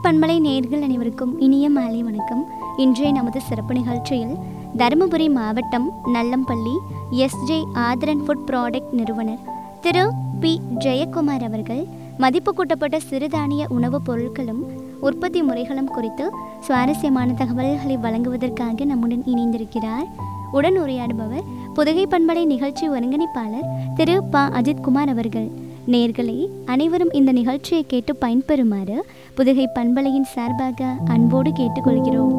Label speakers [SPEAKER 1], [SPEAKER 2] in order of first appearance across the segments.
[SPEAKER 1] பண்பலை நேர்கள் அனைவருக்கும் இனிய மாலை வணக்கம் இன்றைய நமது சிறப்பு நிகழ்ச்சியில் தருமபுரி மாவட்டம் Nallampalli S J Adharan food product நிறுவனர் திரு பி ஜெயக்குமார் அவர்கள் மதிப்பு கூட்டப்பட்ட சிறுதானிய உணவுப் பொருட்களும் உற்பத்தி முறைகளும் குறித்து சுவாரஸ்யமான தகவல்களை வழங்குவதற்காக நம்முடன் இணைந்திருக்கிறார் உடன் உரையாடுபவர் புதுகை பண்பலை நிகழ்ச்சி ஒருங்கிணைப்பாளர் திரு ப அஜித்குமார் அவர்கள் நேர்களே அனைவரும் இந்த நிகழ்ச்சியை கேட்டு பயன்பெறுமாறு புதுகை பண்பலையின் சார்பாக அன்போடு கேட்டுக்கொள்கிறோம்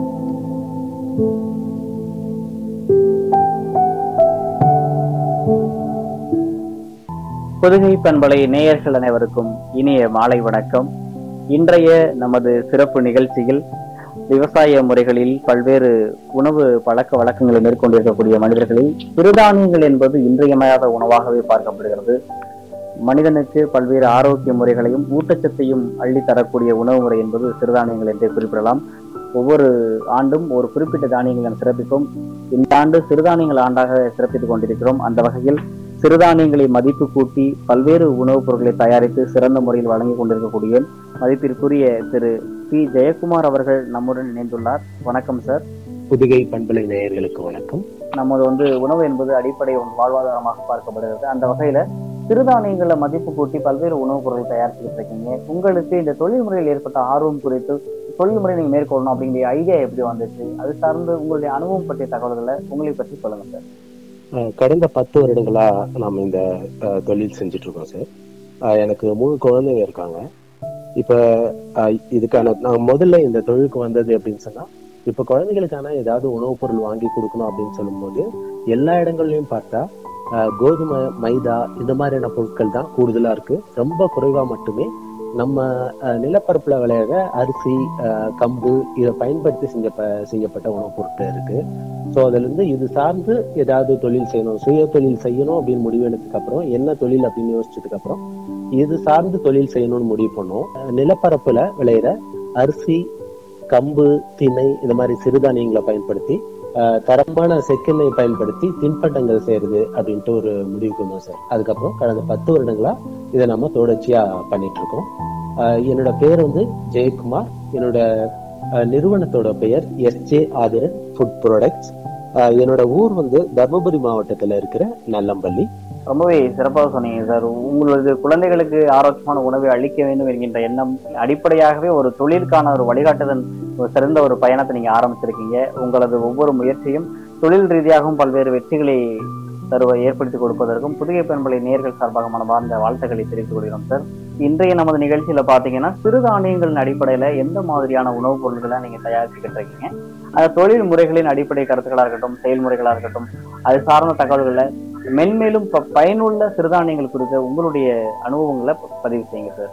[SPEAKER 2] புதுகை பண்பலை நேயர்கள் அனைவருக்கும் இனிய மாலை வணக்கம் இன்றைய நமது சிறப்பு நிகழ்ச்சியில் விவசாய முறைகளில் பல்வேறு உணவு பழக்க வழக்கங்களை மேற்கொண்டிருக்கக்கூடிய மனிதர்களில் சிறுதானியங்கள் என்பது இன்றியமையாத உணவாகவே பார்க்கப்படுகிறது மனிதனுக்கு பல்வேறு ஆரோக்கிய முறைகளையும் ஊட்டச்சத்தையும் அள்ளி தரக்கூடிய உணவு முறை என்பது சிறுதானியங்கள் என்றே குறிப்பிடலாம் ஒவ்வொரு ஆண்டும் ஒரு குறிப்பிட்ட தானியங்களை நாம் சிறப்பிப்போம் இந்த ஆண்டு சிறுதானியங்கள் ஆண்டாக சிறப்பித்துக் கொண்டிருக்கிறோம் அந்த வகையில் சிறுதானியங்களை மதிப்பு கூட்டி பல்வேறு உணவுப் பொருட்களை தயாரித்து சிறந்த முறையில் வழங்கி கொண்டிருக்கக்கூடிய மதிப்பிற்குரிய திரு பி ஜெயக்குமார் அவர்கள் நம்முடன் இணைந்துள்ளார் வணக்கம் சார்
[SPEAKER 3] புதுகை பண்பலை நேயர்களுக்கு வணக்கம்
[SPEAKER 2] நமது வந்து உணவு என்பது அடிப்படை ஒரு வாழ்வாதாரமாக பார்க்கப்படுகிறது அந்த வகையில சிறுதானியங்களை மதிப்பு கூட்டி பல்வேறு உணவுப் பொருட்கள் தயாரிச்சுட்டு இருக்கீங்க உங்களுக்கு இந்த தொழில் முறையில் ஏற்பட்ட ஆர்வம் குறித்து தொழில் முறை நீங்க மேற்கொள்ளணும் அப்படிங்கிற ஐடியா எப்படி வந்துச்சு அது சார்ந்து உங்களுடைய அனுபவம் பற்றிய தகவல்களை உங்களை பற்றி சொல்லுங்க சார்
[SPEAKER 3] அஹ் கடந்த பத்து வருடங்களா நாம இந்த அஹ், தொழில் செஞ்சுட்டு இருக்கோம் சார் அஹ், எனக்கு மூணு குழந்தைங்க இருக்காங்க இப்ப அஹ், இதுக்கான நான் முதல்ல இந்த தொழிலுக்கு வந்தது அப்படின்னு சொன்னா இப்ப குழந்தைகளுக்கான ஏதாவது உணவுப் பொருள் வாங்கி கொடுக்கணும் அப்படின்னு சொல்லும்போது எல்லா இடங்கள்லயும் பார்த்தா அஹ், கோதுமை மைதா இந்த மாதிரியான பொருட்கள் தான் கூடுதலா இருக்கு ரொம்ப குறைவா மட்டுமே நம்ம அஹ், நிலப்பரப்புல விளையிற அரிசி அஹ், கம்பு இதை பயன்படுத்தி செஞ்ச செய்யப்பட்ட உணவுப் பொருட்கள் இருக்கு ஸோ அதுல இருந்து இது சார்ந்து ஏதாவது தொழில் செய்யணும் சுய தொழில் செய்யணும் அப்படின்னு முடிவு எடுத்ததுக்கு அப்புறம் என்ன தொழில் அப்படின்னு யோசிச்சதுக்கு அப்புறம் இது சார்ந்து தொழில் செய்யணும்னு முடிவு பண்ணோம் அஹ் நிலப்பரப்புல விளையிற அரிசி கம்பு திணை இந்த மாதிரி சிறுதானியங்களை பயன்படுத்தி அஹ், தரமான செக்கெண்ணெய் பயன்படுத்தி தின்பண்டங்கள் செய்யறது அப்படின்ட்டு ஒரு முடிவுக்கு வந்தோம் சார் அதுக்கப்புறம் கடந்த பத்து வருடங்களா இதை நம்ம தொடர்ச்சியா பண்ணிட்டு இருக்கோம் அஹ், என்னோட பேர் வந்து ஜெயக்குமார் என்னோட அஹ், நிறுவனத்தோட பெயர் எஸ்ஜே ஆதிரன் ஃபுட் ப்ராடக்ட்ஸ் என்னோட ஊர் வந்து தர்மபுரி மாவட்டத்துல இருக்கிற நல்லம்பள்ளி
[SPEAKER 2] ரொம்பவே சிறப்பாக சொன்னீங்க சார் உங்களது குழந்தைகளுக்கு ஆரோக்கியமான உணவை அளிக்க வேண்டும் என்கின்ற எண்ணம் அடிப்படையாகவே ஒரு தொழிலுக்கான ஒரு வழிகாட்டுதல் ஒரு சிறந்த ஒரு பயணத்தை நீங்க ஆரம்பிச்சிருக்கீங்க உங்களது ஒவ்வொரு முயற்சியும் தொழில் ரீதியாகவும் பல்வேறு வெற்றிகளை தருவ ஏற்படுத்தி கொடுப்பதற்கும் புதிய பெண்களை நேர்கள் சார்பாக மனமார்ந்த வாழ்த்துக்களை தெரிவித்துக் கொள்கிறோம் சார் இன்றைய நமது நிகழ்ச்சியில பாத்தீங்கன்னா சிறுதானியங்களின் அடிப்படையில எந்த மாதிரியான உணவுப் பொருட்களை நீங்க தயாரிச்சுக்கிட்டு இருக்கீங்க அந்த தொழில் முறைகளின் அடிப்படை கருத்துக்களா இருக்கட்டும் செயல்முறைகளா இருக்கட்டும் அது சார்ந்த தகவல்களை மென்மேலும் ப- பயனுள்ள சிறுதானியங்கள் குறித்த உங்களுடைய அனுபவங்களை ப- பதிவு செய்யுங்க சார்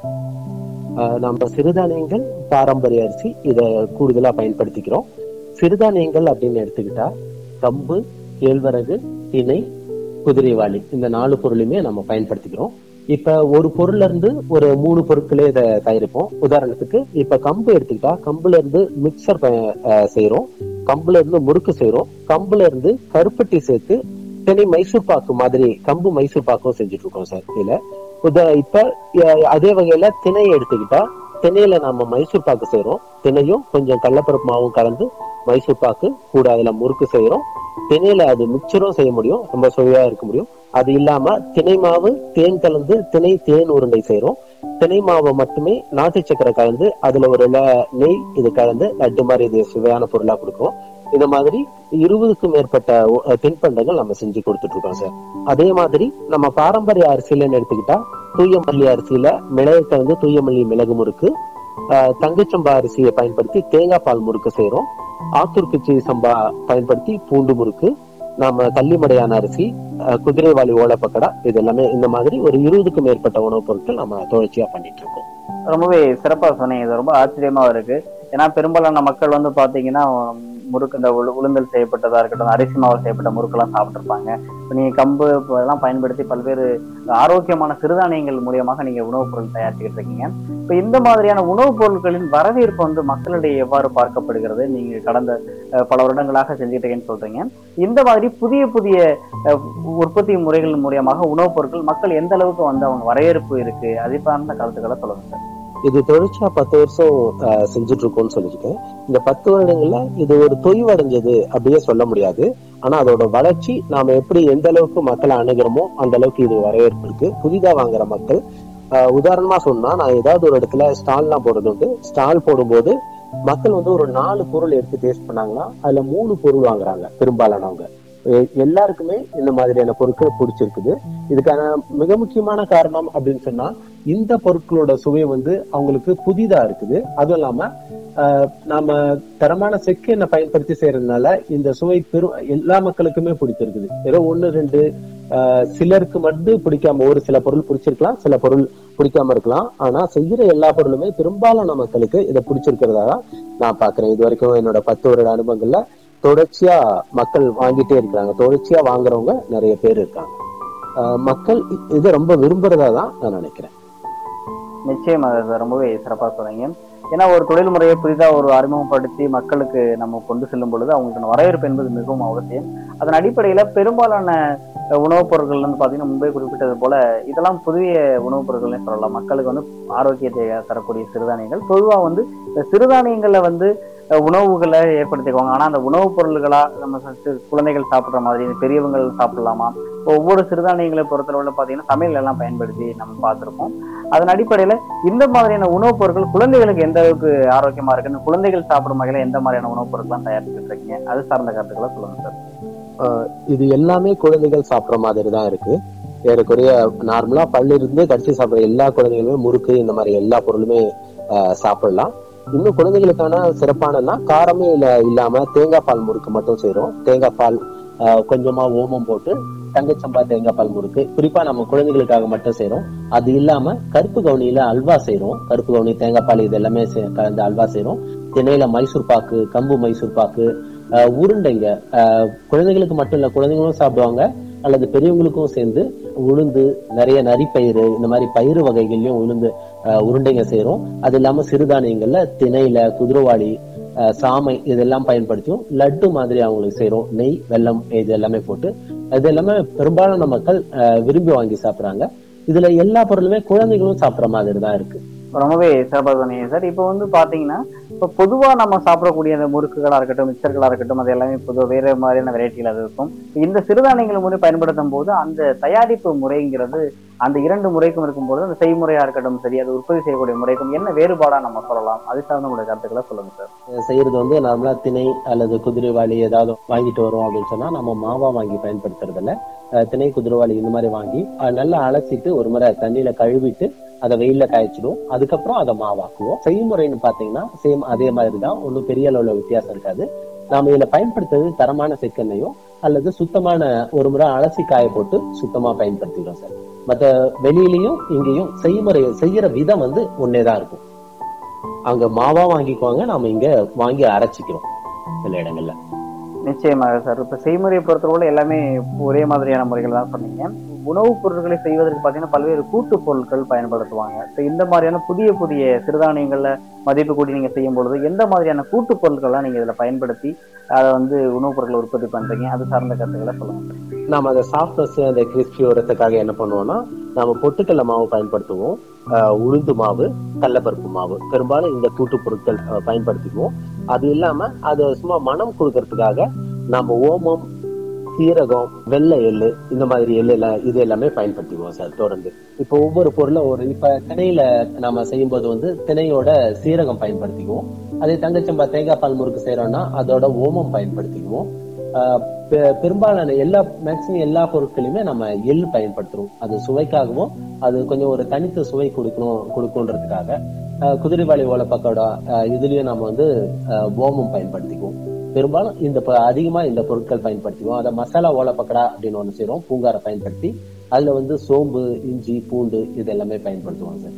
[SPEAKER 3] அஹ் நம்ம சிறுதானியங்கள் பாரம்பரிய அரிசி இதை கூடுதலா பயன்படுத்திக்கிறோம் சிறுதானியங்கள் அப்படின்னு எடுத்துக்கிட்டா கம்பு கேழ்வரகு திணை குதிரைவாளி இந்த நாலு பொருளுமே நம்ம பயன்படுத்திக்கிறோம் இப்ப ஒரு பொருள்ல இருந்து ஒரு மூணு பொருட்களே இதை தயாரிப்போம் உதாரணத்துக்கு இப்ப கம்பு எடுத்துக்கிட்டா கம்புல இருந்து மிக்சர் செய்யறோம் கம்புல இருந்து முறுக்கு செய்யறோம் கம்புல இருந்து கருப்பட்டி சேர்த்து திணை மைசூர் பாக்கு மாதிரி கம்பு மைசூர் பாக்கும் செஞ்சுட்டு இருக்கோம் சார் இதுல உத- இப்ப அஹ், அதே வகையில திணையை எடுத்துக்கிட்டா திணையில நாம மைசூர் பாக்கு செய்யறோம் திணையும் கொஞ்சம் கடலப்பருப்பு மாவும் கலந்து மைசூர் பாக்கு கூட அதுல முறுக்கு செய்யறோம் திணையில அது மிக்சரும் செய்ய முடியும் ரொம்ப சுவையா இருக்க முடியும் அது இல்லாம திணை மாவு தேன் கலந்து திணை தேன் உருண்டை செய்யறோம் திணை மாவை மட்டுமே நாட்டு சக்கரை கலந்து அதுல ஒரு ல- நெய் இது கலந்து லட்டு மாதிரி இது சுவையான பொருளா கொடுக்கும் இந்த மாதிரி இருபதுக்கும் மேற்பட்ட உ- தின்பண்டங்கள் நம்ம செஞ்சு கொடுத்துட்டு இருக்கோம் சார் அதே மாதிரி நம்ம பாரம்பரிய அரிசியிலன்னு எடுத்துக்கிட்டா தூய மல்லி அரிசியில மிளகு கலந்து தூய மல்லி மிளகு முறுக்கு ஆஹ், தங்கச்சம்பா அரிசியை பயன்படுத்தி தேங்காய் பால் முறுக்கு செய்யறோம் ஆத்தூர் கிச்சி சம்பா பயன்படுத்தி பூண்டு முறுக்கு நாம கள்ளிமடையான அரிசி ஆஹ், குதிரைவாலி ஓலப்பக்கடா இது எல்லாமே இந்த மாதிரி ஒரு இருபதுக்கும் மேற்பட்ட உணவுப் பொருட்கள் நம்ம தொடர்ச்சியா பண்ணிட்டு இருக்கோம்
[SPEAKER 2] ரொம்பவே சிறப்பா சொன்னீங்க இது ரொம்ப ஆச்சரியமா இருக்கு ஏன்னா பெரும்பாலான மக்கள் வந்து பாத்தீங்கன்னா முறுக்கு இந்த உளு- உளுந்தல் செய்யப்பட்டதா இருக்கட்டும் அரிசி மாவு செய்யப்பட்ட முறுக்கெல்லாம் சாப்பிட்டுருப்பாங்க இப்போ நீங்க கம்பு இப்போ இதெல்லாம் பயன்படுத்தி பல்வேறு ஆரோக்கியமான சிறுதானியங்கள் மூலியமாக நீங்க உணவுப் பொருள் தயாரிச்சுக்கிட்டு இருக்கீங்க இப்போ இந்த மாதிரியான உணவுப் பொருட்களின் வரவேற்பு வந்து மக்களிடையே எவ்வாறு பார்க்கப்படுகிறது நீங்க கடந்த அஹ், பல வருடங்களாக செஞ்சுட்டு இருக்கேன்னு சொல்றீங்க இந்த மாதிரி புதிய புதிய அஹ், உற்பத்தி முறைகள் மூலியமாக உணவுப் பொருட்கள் மக்கள் எந்த அளவுக்கு வந்து அவங்க வரவேற்பு இருக்கு அதை சார்ந்த கருத்துக்களை சொல்லுங்க சார்
[SPEAKER 3] இது தொடர்ச்சியா பத்து வருஷம் ஆஹ், செஞ்சுட்டு இருக்கோம்னு சொல்லியிருக்கேன் இந்த பத்து வருடங்கள்ல இது ஒரு தொய்வடைஞ்சது அப்படியே சொல்ல முடியாது ஆனா அதோட வளர்ச்சி நாம எப்படி எந்த அளவுக்கு மக்களை அணுகிறோமோ அந்த அளவுக்கு இது வரவேற்பு இருக்கு புதிதா வாங்குற மக்கள் ஆஹ், உதாரணமா சொன்னா நான் ஏதாவது ஒரு இடத்துல ஸ்டால்லாம் போடுறது உண்டு ஸ்டால் போடும்போது மக்கள் வந்து ஒரு நாலு பொருள் எடுத்து டேஸ்ட் பண்ணாங்கன்னா அதுல மூணு பொருள் வாங்குறாங்க பெரும்பாலானவங்க எ- எல்லாருக்குமே இந்த மாதிரியான பொருட்கள் பிடிச்சிருக்குது இதுக்கான மிக முக்கியமான காரணம் அப்படின்னு சொன்னா இந்த பொருட்களோட சுவை வந்து அவங்களுக்கு புதிதா இருக்குது அதுவும் இல்லாம ஆஹ், நாம தரமான செக்கு எண்ணெய் பயன்படுத்தி செய்யறதுனால இந்த சுவை பெரும் எல்லா மக்களுக்குமே பிடிச்சிருக்குது ஏதோ ஒண்ணு ரெண்டு ஆஹ், சிலருக்கு மட்டும் பிடிக்காம ஒரு சில பொருள் பிடிச்சிருக்கலாம் சில பொருள் பிடிக்காம இருக்கலாம் ஆனா செய்யற எல்லா பொருளுமே பெரும்பாலான மக்களுக்கு இதை பிடிச்சிருக்கிறதா தான் நான் பாக்குறேன் இது வரைக்கும் என்னோட பத்து வருட அனுபவங்கள்ல தொடர்ச்சியா மக்கள் வாங்கிட்டே இருக்கிறாங்க தொடர்ச்சியா வாங்குறவங்க நிறைய பேர் இருக்காங்க ஆஹ் மக்கள் இ- இதை ரொம்ப விரும்புறதா தான் நான் நினைக்கிறேன்
[SPEAKER 2] நிச்சயமாக சார் ரொம்பவே சிறப்பாக சொன்னீங்க ஏன்னா ஒரு தொழில் முறையை புதிதாக ஒரு அறிமுகப்படுத்தி மக்களுக்கு நம்ம கொண்டு செல்லும் பொழுது அவங்களுக்கான வரவேற்பு என்பது மிகவும் அவசியம் அதன் அடிப்படையில் பெரும்பாலான அஹ், உணவுப் பொருட்கள் வந்து பார்த்தீங்கன்னா முன்பே குறிப்பிட்டது போல இதெல்லாம் புதிய உணவுப் பொருட்கள்னே சொல்லலாம் மக்களுக்கு வந்து ஆரோக்கியத்தை தரக்கூடிய சிறுதானியங்கள் பொதுவாக வந்து இந்த சிறுதானியங்களில் வந்து அஹ், உணவுகளை ஏற்படுத்திக்குவாங்க ஆனால் அந்த உணவுப் பொருள்களா நம்ம ச- குழந்தைகள் சாப்பிட்ற மாதிரி பெரியவங்க சாப்பிடலாமா ஒவ்வொரு சிறுதானியங்களை பொறுத்தளவுல பார்த்தீங்கன்னா சமையல் எல்லாம் பயன்படுத்தி நம்ம பார்த்துருப்போம் அதன் அடிப்படையில் இந்த மாதிரியான உணவுப் பொருட்கள் குழந்தைகளுக்கு எந்த அளவுக்கு ஆரோக்கியமா இருக்குன்னு குழந்தைகள் சாப்பிடும் வகையில எந்த மாதிரியான உணவுப் பொருட்கள்லாம் தயாரிச்சுட்டு இருக்கீங்க அது சார்ந்த கருத்துக்களை சொல்லுங்க சார்
[SPEAKER 3] ஆஹ் இது எல்லாமே குழந்தைகள் சாப்பிடுற மாதிரி தான் இருக்கு ஏறக்குறைய நார்மலா பல்லு இருந்து கடிச்சு சாப்பிடுற எல்லா குழந்தைகளுமே முறுக்கு இந்த மாதிரி எல்லா பொருளுமே ஆஹ் சாப்பிடலாம் இன்னும் குழந்தைகளுக்கான சிறப்பானதுன்னா காரமே இல்ல இல்லாம தேங்காய் பால் முறுக்கு மட்டும் செய்றோம் தேங்காய் பால் ஆஹ் கொஞ்சமா ஓமம் போட்டு தங்கச்சம்பா தேங்காய் பால் முறுக்கு குறிப்பா நம்ம குழந்தைகளுக்காக மட்டும் செய்றோம் அது இல்லாம கருப்பு கவுனியில அல்வா செய்றோம் கருப்பு கவுனி தேங்காய் பால் இது எல்லாமே சே- கலந்து அல்வா செய்றோம் திணையில மைசூர் பாக்கு கம்பு மைசூர் பாக்கு ஆஹ் உருண்டைங்க ஆஹ் குழந்தைகளுக்கு மட்டும் இல்ல குழந்தைங்களும் சாப்பிடுவாங்க அல்லது பெரியவங்களுக்கும் சேர்ந்து உளுந்து நிறைய நரிப்பயிறு இந்த மாதிரி பயிறு வகைகள்லயும் உளுந்து ஆஹ் உருண்டைங்க செய்றோம் அது இல்லாம சிறுதானியங்கள்ல திணையில குதிரவாளி ஆஹ் சாமை இதெல்லாம் பயன்படுத்தியும் லட்டு மாதிரி அவங்களுக்கு செய்றோம் நெய் வெல்லம் இது எல்லாமே போட்டு இது எல்லாமே பெரும்பாலான மக்கள் ஆஹ் விரும்பி வாங்கி சாப்பிடுறாங்க இதுல எல்லா பொருளுமே குழந்தைகளும் சாப்பிடுற மாதிரி தான் இருக்கு
[SPEAKER 2] ரொம்பவே சிறப்பாக சொன்னீங்க சார் இப்போ வந்து பாத்தீங்கன்னா இப்போ பொதுவா நம்ம சாப்பிடக்கூடிய அந்த முறுக்குகளா இருக்கட்டும் மிக்சர்களா இருக்கட்டும் அது எல்லாமே பொதுவாக வேற மாதிரியான வெரைட்டிகள் அது இருக்கும் இந்த சிறுதானியங்கள் முறை பயன்படுத்தும் போது அந்த தயாரிப்பு முறைங்கிறது அந்த இரண்டு முறைக்கும் இருக்கும்போது அந்த செய்முறையா இருக்கட்டும் சரி அது உற்பத்தி செய்யக்கூடிய முறைக்கும் என்ன வேறுபாடா நம்ம சொல்லலாம் அது சார்ந்த உங்களுடைய கருத்துக்களை சொல்லுங்க சார்
[SPEAKER 3] செய்யறது வந்து நார்மலா திணை அல்லது குதிரைவாளி ஏதாவது வாங்கிட்டு வரோம் அப்படின்னு சொன்னா நம்ம மாவா வாங்கி பயன்படுத்துறது இல்ல அஹ் திணை குதிரைவாளி இந்த மாதிரி வாங்கி அஹ் நல்லா அலசிட்டு ஒரு முறை தண்ணியில கழுவிட்டு அதை வெயில்ல காய்ச்சிடும் அதுக்கப்புறம் அதை மாவாக்குவோம் செய்முறைன்னு பாத்தீங்கன்னா சேம் அதே மாதிரி தான் ஒன்றும் பெரிய அளவுல வித்தியாசம் இருக்காது நாம இதுல பயன்படுத்துறது தரமான செக்கெண்ணையோ அல்லது சுத்தமான ஒரு முறை அலசி காய போட்டு சுத்தமா பயன்படுத்திக்கிறோம் சார் மத்த வெளியிலயும் இங்கேயும் செய்முறை செய்யற விதம் வந்து ஒன்னேதான் இருக்கும் அங்க மாவா வாங்கிக்குவாங்க நாம இங்க வாங்கி அரைச்சிக்கிறோம் சில இடங்கள்ல
[SPEAKER 2] நிச்சயமாக சார் இப்ப செய்முறையை பொறுத்தவரை எல்லாமே ஒரே மாதிரியான முறைகள் தான் சொன்னீங்க உணவுப் பொருட்களை செய்வதற்கு பார்த்தீங்கன்னா பல்வேறு கூட்டு பொருட்கள் பயன்படுத்துவாங்க So, இந்த மாதிரியான புதிய புதிய சிறுதானியங்கள்ல மதிப்பு கூட்டி நீங்க செய்யும் பொழுது எந்த மாதிரியான கூட்டு பொருட்கள்லாம் நீங்க இதுல பயன்படுத்தி அதை வந்து உணவுப் பொருட்களை உற்பத்தி பண்றீங்க அது சார்ந்த கருத்துக்களை சொல்லுங்க
[SPEAKER 3] நாம அதை சாஃப்ட்னஸ் அந்த கிறிஸ்பி வரதுக்காக என்ன பண்ணுவோம்னா நாம பொட்டுக்கடலை மாவு பயன்படுத்துவோம் ஆஹ் உளுந்து மாவு கடலப்பருப்பு மாவு பெரும்பாலும் இந்த கூட்டு பொருட்கள் ஆஹ் பயன்படுத்திக்குவோம் அது இல்லாம அது சும்மா மனம் கொடுக்கறதுக்காக நாம ஓமம் சீரகம் வெள்ளை எள்ளு இந்த மாதிரி எள்ளு எல்லாம் இது எல்லாமே பயன்படுத்திக்குவோம் சார் தொடர்ந்து இப்போ ஒவ்வொரு பொருளும் ஒரு இப்ப திணையில நாம செய்யும்போது வந்து திணையோட சீரகம் பயன்படுத்திக்குவோம் அதே தங்கச்சம்பா தேங்காய் பால் முறுக்கு செய்யறோம்னா அதோட ஓமம் பயன்படுத்திக்குவோம் ஆஹ் பெ- பெரும்பாலான எல்லா மேக்சிமம் எல்லா பொருட்களையுமே நம்ம எள் பயன்படுத்துறோம் அது சுவைக்காகவும் அது கொஞ்சம் ஒரு தனித்த சுவை கொடுக்கணும் கொடுக்குன்றதுக்காக ஆஹ் குதிரைவாளி ஓலப்பக்கோட ஆஹ் இதுலயும் நம்ம வந்து ஆஹ் ஓமம் பயன்படுத்திக்குவோம் பெரும்பாலும் இந்த ப- அதிகமா இந்த பொருட்கள் பயன்படுத்திக்குவோம் அதை மசாலா ஓலப்பக்கடா அப்படின்னு ஒண்ணு செய்றோம் பூங்காரை பயன்படுத்தி அதுல வந்து சோம்பு இஞ்சி பூண்டு இது எல்லாமே பயன்படுத்துவோம் சார்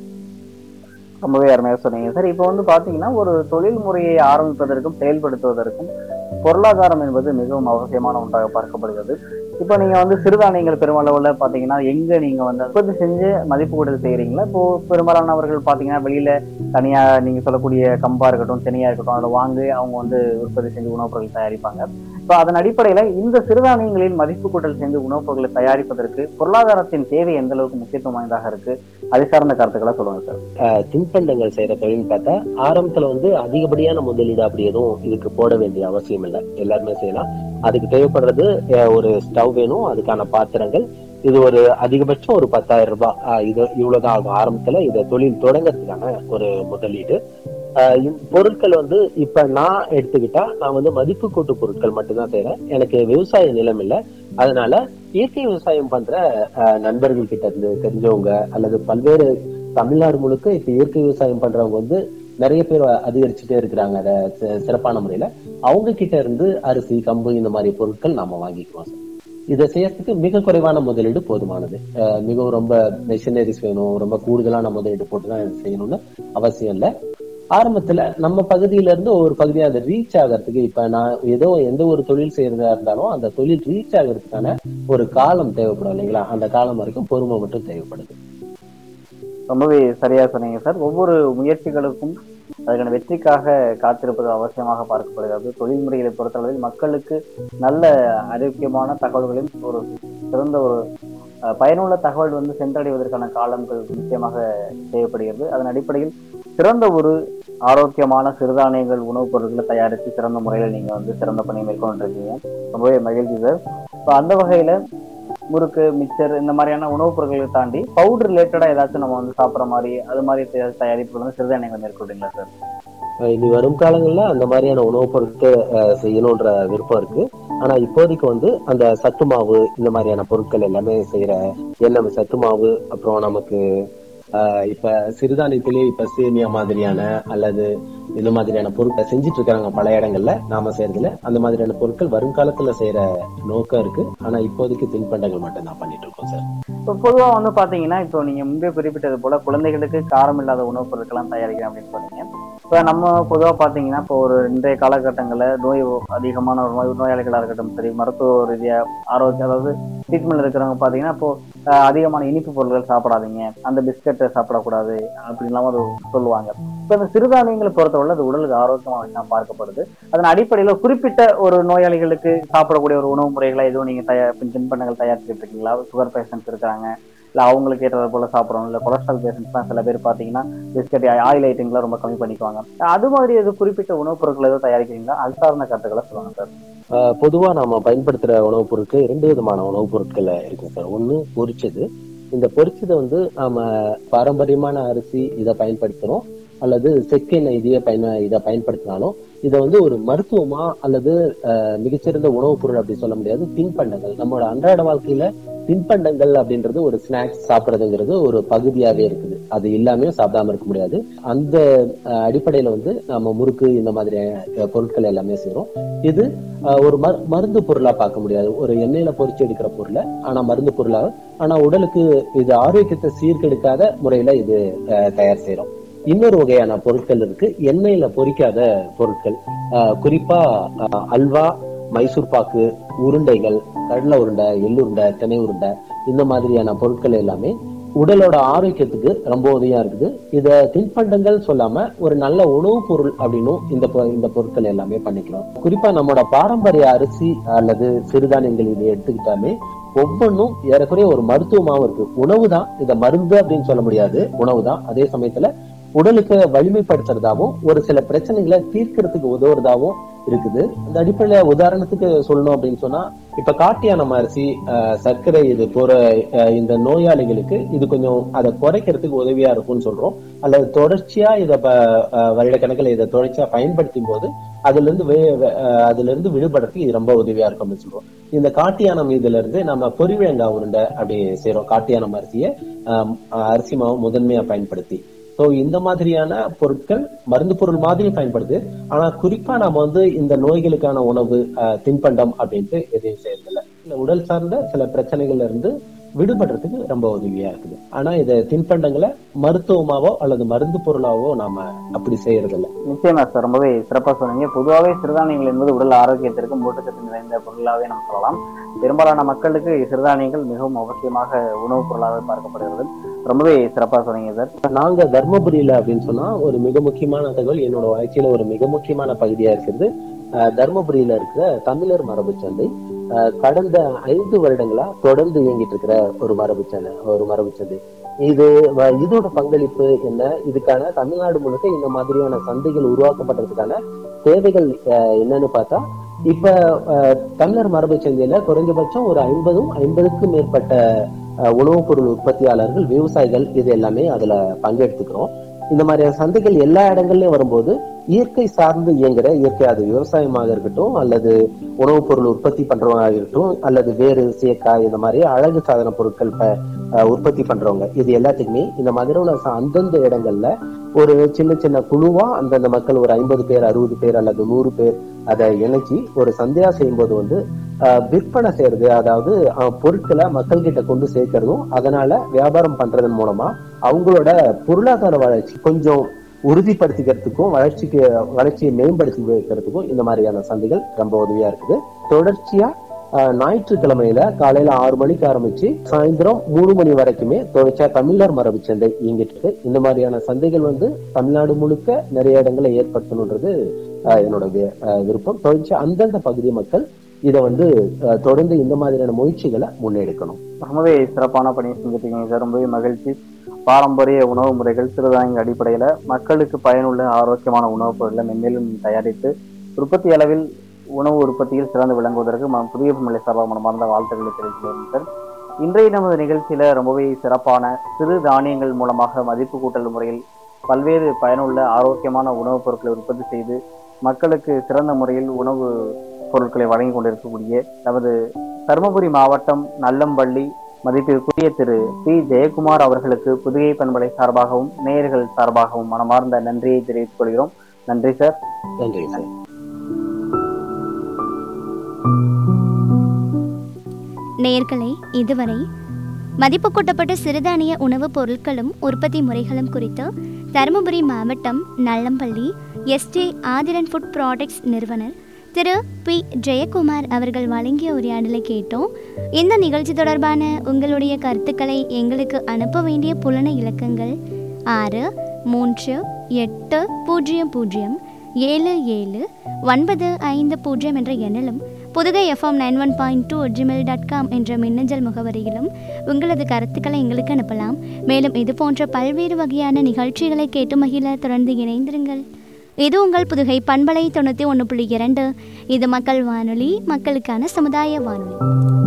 [SPEAKER 2] ரொம்பவே அருமையாக சொன்னீங்க சார் இப்போ வந்து பாத்தீங்கன்னா ஒரு தொழில் முறையை ஆரம்பிப்பதற்கும் செயல்படுத்துவதற்கும் பொருளாதாரம் என்பது மிகவும் அவசியமான ஒன்றாக பார்க்கப்படுகிறது இப்போ நீங்க வந்து சிறுதானியங்கள் பெருமளவுல பாத்தீங்கன்னா எங்க நீங்க வந்து உற்பத்தி செஞ்சு மதிப்பு கூட்டல் செய்யறீங்களா இப்போ பெரும்பாலானவர்கள் பாத்தீங்கன்னா வெளியில தனியா நீங்க சொல்லக்கூடிய கம்பா இருக்கட்டும் தினையா இருக்கட்டும் அதில் வாங்கி அவங்க வந்து உற்பத்தி செஞ்சு உணவுப் பொருட்கள் தயாரிப்பாங்க இப்போ அதன் அடிப்படையில இந்த சிறுதானியங்களின் மதிப்பு கூட்டல் சேர்ந்து உணவுப் பொருட்களை தயாரிப்பதற்கு பொருளாதாரத்தின் தேவை எந்த அளவுக்கு முக்கியத்துவம் வாய்ந்ததாக இருக்கு அது சார்ந்த கருத்துக்களை சொல்லுங்க சார்
[SPEAKER 3] அஹ், தின்பண்டங்கள் செய்யற தொழில் பார்த்தா ஆரம்பத்துல வந்து அதிகப்படியான முதலீடு அப்படி எதுவும் இதுக்கு போட வேண்டிய அவசியம் இல்லை எல்லாருமே செய்யலாம் அதுக்கு தேவைப்படுறது அஹ், ஒரு ஸ்டவ் வேணும் அதுக்கான பாத்திரங்கள் இது ஒரு அதிகபட்சம் ஒரு பத்தாயிரம் ரூபாய் அஹ், இது இவ்வளவுதான் ஆகும் ஆரம்பத்துல இதை தொழில் தொடங்கறதுக்கான ஒரு முதலீடு அஹ், இந்த பொருட்கள் வந்து இப்ப நான் எடுத்துக்கிட்டா நான் வந்து மதிப்பு கூட்டு பொருட்கள் மட்டும்தான் செய்யறேன் எனக்கு விவசாய நிலம் இல்லை அதனால இயற்கை விவசாயம் பண்ற அஹ், நண்பர்கள் கிட்ட இருந்து தெரிஞ்சவங்க அல்லது பல்வேறு தமிழ்நாடு முழுக்க இப்ப இயற்கை விவசாயம் பண்றவங்க வந்து நிறைய பேர் அதிகரிச்சுட்டே இருக்கிறாங்க அதை சி- சிறப்பான முறையில அவங்க கிட்ட இருந்து அரிசி கம்பு இந்த மாதிரி பொருட்கள் நாம வாங்கிக்குவோம் சார் இதை செய்யறதுக்கு மிக குறைவான முதலீடு போதுமானது அஹ் மிகவும் ரொம்ப மெஷினரிஸ் வேணும் ரொம்ப கூடுதலான முதலீடு போட்டுதான் இது செய்யணும்னு அவசியம் இல்லை ஆரம்பத்துல நம்ம பகுதியில இருந்து ஒரு பகுதியா அதை ரீச் ஆகிறதுக்கு இப்ப நான் ஏதோ எந்த ஒரு தொழில் செய்யறதா இருந்தாலும் அந்த தொழில் ரீச் ஆகிறதுக்கான ஒரு காலம் தேவைப்படும் இல்லைங்களா அந்த காலம் வரைக்கும் பொறுமை மட்டும் தேவைப்படுது
[SPEAKER 2] ரொம்பவே சரியா சொன்னீங்க சார் ஒவ்வொரு முயற்சிகளுக்கும் அதுக்கான வெற்றிக்காக காத்திருப்பது அவசியமாக பார்க்கப்படுகிறது தொழில் முறைகளை பொறுத்தளவில் மக்களுக்கு நல்ல ஆரோக்கியமான தகவல்களையும் ஒரு சிறந்த ஒரு அஹ், பயனுள்ள தகவல் வந்து சென்றடைவதற்கான காலங்கள் நிச்சயமாக தேவைப்படுகிறது அதன் அடிப்படையில் சிறந்த ஒரு ஆரோக்கியமான சிறுதானியங்கள் உணவுப் பொருட்களை தயாரித்து சிறந்த முறையில் நீங்க வந்து சிறந்த பணியை மேற்கொண்டிருக்கீங்க ரொம்பவே மகிழ்ச்சி சார் இப்போ அந்த வகையில முறுக்கு மிக்சர் இந்த மாதிரியான உணவுப் பொருட்களை தாண்டி பவுடர் ரிலேட்டடா ஏதாச்சும் நம்ம வந்து சாப்பிட்ற மாதிரி அது மாதிரி தயா- தயாரிப்புகள் வந்து சிறுதானியங்கள் மேற்கொள்றீங்களா சார்
[SPEAKER 3] அஹ் இனி வரும் காலங்கள்ல அந்த மாதிரியான உணவுப் பொருட்கள் அஹ், செய்யணுன்ற விருப்பம் இருக்கு ஆனா இப்போதைக்கு வந்து அந்த சத்து மாவு இந்த மாதிரியான பொருட்கள் எல்லாமே செய்யற எண்ணெய் சத்து மாவு அப்புறம் நமக்கு ஆஹ் இப்ப சிறுதானியத்திலேயே இப்ப சேமியா மாதிரியான அல்லது இந்த மாதிரியான பொருட்களை செஞ்சுட்டு இருக்காங்க பல இடங்கள்ல நாம செய்யறதுல அந்த மாதிரியான பொருட்கள் வருங்காலத்துல செய்யற நோக்கம் இருக்கு ஆனா இப்போதைக்கு தின்பண்டங்கள் மட்டும் தான் பண்ணிட்டு இருக்கோம் சார்
[SPEAKER 2] இப்போ பொதுவா வந்து பாத்தீங்கன்னா இப்போ நீங்க முன்பே குறிப்பிட்டது போல குழந்தைகளுக்கு காரம் இல்லாத உணவுப் பொருட்கள்லாம் தயாரிக்கிறேன் அப்படின்னு சொன்னீங்க இப்போ நம்ம பொதுவா பாத்தீங்கன்னா இப்போ ஒரு இன்றைய காலகட்டங்களில் நோய் அதிகமான ஒரு நோய் நோயாளிகளா இருக்கட்டும் சரி மருத்துவ ரீதியா ஆரோக்கியம் அதாவது ட்ரீட்மெண்ட் இருக்கிறவங்க பாத்தீங்கன்னா இப்போ அஹ், அதிகமான இனிப்பு பொருட்கள் சாப்பிடாதீங்க அந்த பிஸ்கட்டை சாப்பிடக்கூடாது அப்படின்லாம் ஒரு சொல்லுவாங்க இப்போ இந்த சிறுதானியங்களை பொறுத்தவரை அது உடலுக்கு ஆரோக்கியமாக விஷயம் பார்க்கப்படுது அதன் அடிப்படையில குறிப்பிட்ட ஒரு நோயாளிகளுக்கு சாப்பிடக்கூடிய ஒரு உணவு முறைகளை எதுவும் நீங்க தயார் தின்பண்டங்கள் தயாரிச்சுட்டு இருக்கீங்களா சுகர் பேஷண்ட்ஸ் இருக்காங்க இல்ல அவங்களுக்கு ஏற்றது போல சாப்பிடணும் இல்ல கொலஸ்ட்ரால் பேஷண்ட்ஸ் சில பேர் பாத்தீங்கன்னா பிஸ்கட் ஆயில் ஐட்டங்கள்லாம் ரொம்ப கம்மி பண்ணிக்குவாங்க அது மாதிரி எது குறிப்பிட்ட உணவுப் பொருட்கள் எதுவும் தயாரிக்கிறீங்களா அது சார்ந்த கருத்துக்களை சொல்லுவாங்க சார்
[SPEAKER 3] ஆஹ் பொதுவா நாம பயன்படுத்துற உணவுப் பொருட்கள் இரண்டு விதமான உணவுப் பொருட்கள் இருக்கு சார் ஒண்ணு பொரிச்சது இந்த பொரிச்சதை வந்து நாம பாரம்பரியமான அரிசி இதை பயன்படுத்துறோம் அல்லது செக்கெண்ணெய் இதையே பயன இதை பயன்படுத்தினாலும் இதை வந்து ஒரு மருத்துவமா அல்லது ஆஹ், மிகச்சிறந்த உணவுப் பொருள் அப்படி சொல்ல முடியாது தின்பண்டங்கள் நம்மளோட அன்றாட வாழ்க்கையில தின்பண்டங்கள் அப்படின்றது ஒரு ஸ்நாக்ஸ் சாப்பிடுறதுங்கிறது ஒரு பகுதியாவே இருக்குது அது இல்லாம சாப்பிடாம இருக்க முடியாது அந்த ஆஹ், அடிப்படையில வந்து நம்ம முறுக்கு இந்த மாதிரி ஆஹ், பொருட்கள் எல்லாமே செய்றோம் இது ஆஹ், ஒரு மரு- மருந்து பொருளா பார்க்க முடியாது ஒரு எண்ணெயில பொரிச்சு எடுக்கிற பொருளை ஆனா மருந்து பொருளா ஆனா உடலுக்கு இது ஆரோக்கியத்தை சீர்கெடுக்காத முறையில இது ஆஹ், தயார் செய்றோம் இன்னொரு வகையான பொருட்கள் இருக்கு எண்ணெயில பொரிக்காத பொருட்கள் ஆஹ், குறிப்பா ஆஹ், அல்வா மைசூர் பாக்கு உருண்டைகள் கடலை உருண்டை எள்ளுருண்டை திணை உருண்டை இந்த மாதிரியான பொருட்கள் எல்லாமே உடலோட ஆரோக்கியத்துக்கு ரொம்ப உதவியா இருக்குது இத தின்பண்டங்கள் சொல்லாம ஒரு நல்ல உணவுப் பொருள் அப்படின்னும் இந்த பொ- இந்த பொருட்கள் எல்லாமே பண்ணிக்கலாம் குறிப்பா நம்மளோட பாரம்பரிய அரிசி அல்லது சிறுதானியங்கள் இதை எடுத்துக்கிட்டாலே ஒவ்வொன்றும் ஏறக்குறைய ஒரு மருத்துவமாவும் இருக்கு உணவு தான் இதை மருந்து அப்படின்னு சொல்ல முடியாது உணவு தான் அதே சமயத்துல உடலுக்கு வலிமைப்படுத்துறதாவும் ஒரு சில பிரச்சனைகளை தீர்க்கறதுக்கு உதவுறதாவும் இருக்குது அந்த அடிப்படையில உதாரணத்துக்கு சொல்லணும் அப்படின்னு சொன்னா இப்ப காட்டியான அரிசி ஆஹ், சர்க்கரை இது போற ஆஹ், இந்த நோயாளிகளுக்கு இது கொஞ்சம் அதை குறைக்கிறதுக்கு உதவியா இருக்கும்னு சொல்றோம் அல்லது தொடர்ச்சியா இத ப- ஆஹ், வருடக்கணக்கில் இதை தொடர்ச்சியா பயன்படுத்தும் போது அதுல இருந்து வே- வே- ஆஹ், அதுல இருந்து விடுபடுறதுக்கு இது ரொம்ப உதவியா இருக்கும் அப்படின்னு சொல்றோம் இந்த காட்டியானம் இதுல இருந்து நம்ம பொரிவிழங்கா உருண்டை அப்படி செய்றோம் காட்டியானம் அரிசியை ஆஹ், அரிசி மாவு முதன்மையா பயன்படுத்தி சோ இந்த மாதிரியான பொருட்கள் மருந்து பொருள் மாதிரி பயன்படுது ஆனா குறிப்பா நாம வந்து இந்த நோய்களுக்கான உணவு ஆஹ், தின்பண்டம் அப்படின்ட்டு எதையும் செய்யறதில்ல இல்ல உடல் சார்ந்த சில பிரச்சனைகள்ல இருந்து விடுபடுறதுக்கு ரொம்ப உதவியா இருக்குது ஆனா இத தின்பண்டங்களை மருத்துவமாவோ அல்லது மருந்து பொருளாவோ நாம அப்படி செய்யறதில்ல
[SPEAKER 2] நிச்சயமா சார் ரொம்பவே சிறப்பா சொன்னீங்க பொதுவாகவே சிறுதானியங்கள் என்பது உடல் ஆரோக்கியத்திற்கு ஊட்டச்சத்து நிறைந்த பொருளாவே நம்ம சொல்லலாம் பெரும்பாலான மக்களுக்கு சிறுதானியங்கள் மிகவும் அவசியமாக உணவுப் பொருளாக பார்க்கப்படுகிறது ரொம்பவே சிறப்பா சொன்னீங்க சார்
[SPEAKER 3] நாங்க தர்மபுரியில அப்படின்னு சொன்னா ஒரு மிக முக்கியமான தகவல் என்னோட வாழ்க்கையில ஒரு மிக முக்கியமான பகுதியா இருக்கிறது அஹ், தர்மபுரியில இருக்கிற தமிழர் மரபு சந்தை அஹ், கடந்த ஐந்து வருடங்களா தொடர்ந்து இயங்கிட்டு இருக்கிற ஒரு மரபு சந்தை ஒரு மரபு சந்தை இது வ- இதோட பங்களிப்பு என்ன இதுக்கான தமிழ்நாடு முழுக்க இந்த மாதிரியான சந்தைகள் உருவாக்கப்படுறதுக்கான தேவைகள் அஹ், என்னன்னு பார்த்தா இப்ப அஹ், தமிழர் மரபு சந்தையில குறைஞ்சபட்சம் ஒரு ஐம்பதும் ஐம்பதுக்கும் மேற்பட்ட அஹ், உணவுப் பொருள் உற்பத்தியாளர்கள் விவசாயிகள் இது எல்லாமே அதுல பங்கெடுத்துக்கிறோம் இந்த மாதிரியான சந்தைகள் எல்லா இடங்கள்லயும் வரும்போது இயற்கை சார்ந்து இயங்குற இயற்கை அது விவசாயமாக இருக்கட்டும் அல்லது உணவுப் பொருள் உற்பத்தி பண்றவங்க இருக்கட்டும் அல்லது வேறு சேக்காய் இந்த மாதிரி அழகு சாதன பொருட்கள் ப- அஹ் உற்பத்தி பண்றவங்க இது எல்லாத்துக்குமே இந்த மாதிரியான ச- அந்தந்த இடங்கள்ல ஒரு சின்ன சின்ன குழுவா அந்தந்த மக்கள் ஒரு ஐம்பது பேர் அறுபது பேர் அல்லது நூறு பேர் அதை இணைச்சி ஒரு சந்தையா செய்யும்போது வந்து அஹ், விற்பனை செய்யறது அதாவது அஹ், பொருட்களை மக்கள் கிட்ட கொண்டு சேர்க்கறதும் அதனால வியாபாரம் பண்றதன் மூலமா அவங்களோட பொருளாதார வளர்ச்சி கொஞ்சம் உறுதிப்படுத்திக்கிறதுக்கும் வளர்ச்சிக்கு வளர்ச்சியை மேம்படுத்தி வைக்கிறதுக்கும் இந்த மாதிரியான சந்தைகள் ரொம்ப உதவியா இருக்குது தொடர்ச்சியா அஹ், ஞாயிற்றுக்கிழமையில காலையில ஆறு மணிக்கு ஆரம்பிச்சு சாயந்தரம் மூணு மணி வரைக்குமே தொடர்ச்சியா தமிழர் மரபு சந்தை இயங்கிட்டு இருக்கு இந்த மாதிரியான சந்தைகள் வந்து தமிழ்நாடு முழுக்க நிறைய இடங்களை ஏற்படுத்தணுன்றது அஹ், என்னோட வி- அஹ், விருப்பம் தொடர்ச்சியா அந்தந்த பகுதி மக்கள் இதை வந்து அஹ், தொடர்ந்து இந்த மாதிரியான முயற்சிகளை முன்னெடுக்கணும்
[SPEAKER 2] ரொம்பவே சிறப்பான பணி செஞ்சுருக்கீங்க சார் ரொம்பவே மகிழ்ச்சி பாரம்பரிய உணவு முறைகள் சிறுதானிய அடிப்படையில மக்களுக்கு பயனுள்ள ஆரோக்கியமான உணவுப் பொருட்களை மென்மேலும் தயாரித்து உற்பத்தி அளவில் உணவு உற்பத்தியில் சிறந்து விளங்குவதற்கு ம- புதிய மலை சார்பாக மனமார்ந்த வாழ்த்துக்களை தெரிவித்து வரும் சார் இன்றைய நமது நிகழ்ச்சியில ரொம்பவே சிறப்பான சிறு தானியங்கள் மூலமாக மதிப்பு கூட்டல் முறையில் பல்வேறு பயனுள்ள ஆரோக்கியமான உணவுப் பொருட்களை உற்பத்தி செய்து மக்களுக்கு சிறந்த முறையில் உணவு பொருட்களை வழங்கி கொண்டிருக்கக்கூடிய நமது தருமபுரி மாவட்டம் நல்லம்பள்ளி மதிப்பிற்குரிய திரு பி ஜெயக்குமார் அவர்களுக்கு புதுகை பண்பலை சார்பாகவும் நேயர்கள் சார்பாகவும் மனமார்ந்த நன்றியை தெரிவித்துக் கொள்கிறோம் நன்றி சார்
[SPEAKER 3] நன்றி சார்
[SPEAKER 1] நேயர்களே இதுவரை மதிப்பு கூட்டப்பட்ட சிறுதானிய உணவுப் பொருட்களும் உற்பத்தி முறைகளும் குறித்து தருமபுரி மாவட்டம் Nallampalli S J Athiran food products நிறுவனர் திரு பி ஜெயக்குமார் அவர்கள் வழங்கிய உரையாடலை கேட்டோம் இந்த நிகழ்ச்சி தொடர்பான உங்களுடைய கருத்துக்களை எங்களுக்கு அனுப்ப வேண்டிய புலன இலக்கங்கள் ஆறு மூன்று எட்டு பூஜ்ஜியம் பூஜ்ஜியம் ஏழு ஏழு ஒன்பது ஐந்து பூஜ்ஜியம் என்ற எண்ணிலும் Pudugai F M nine one point two Gmail dot com என்ற மின்னஞ்சல் முகவரியிலும் உங்களது கருத்துக்களை எங்களுக்கு அனுப்பலாம் மேலும் இது போன்ற பல்வேறு வகையான நிகழ்ச்சிகளை கேட்டு மகிழ தொடர்ந்து இணைந்திருங்கள் இது உங்கள் புதுகை பண்பலை தொண்ணூற்றி ஒன்று புள்ளி இரண்டு இது மக்கள் வானொலி மக்களுக்கான சமுதாய வானொலி